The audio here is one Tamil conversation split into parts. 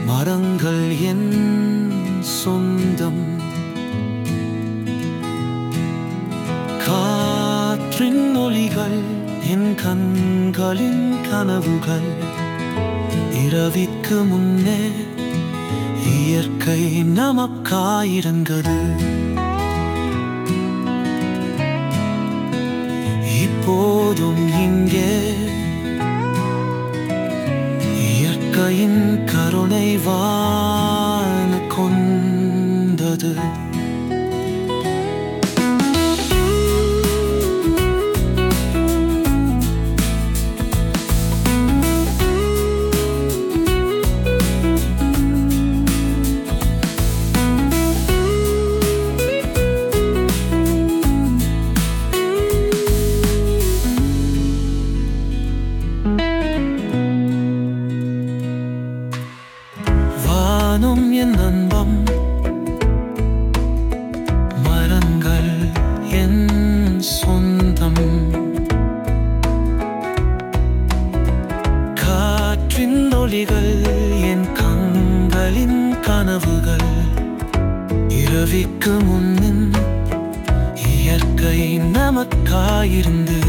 மரங்கள் என் சொந்தம் காற்றின் ஒளிகள் என் கண்களின் கனவுகள் இரவிற்கு முன்னே இயற்கை நமக்காயிருந்தது இப்போதும் இங்கே இயற்கையின் கருணை வாழ கொண்டது வானம் என் நண்பம் மரங்கள் என் சொந்தம் காற்றின் ஒளிகள் என் கண்களின் கனவுகள் இரவிக்கு முன்னின் இயற்கை நமக்காயிருந்து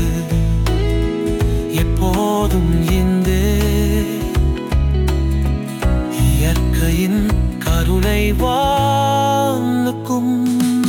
எப்போதும் இந்த இயற்கையின் கருணை வாழ்க்கும்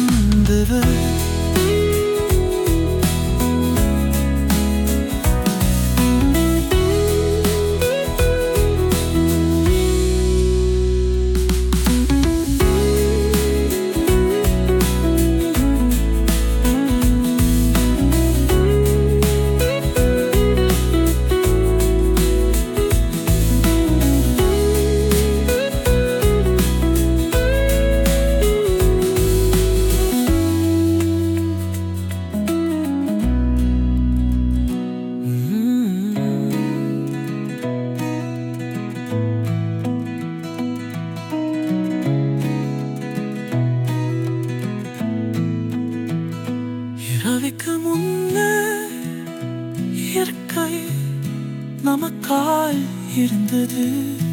இரவிக்கு முன்னே இயற்கை நமக்காய் இருந்தது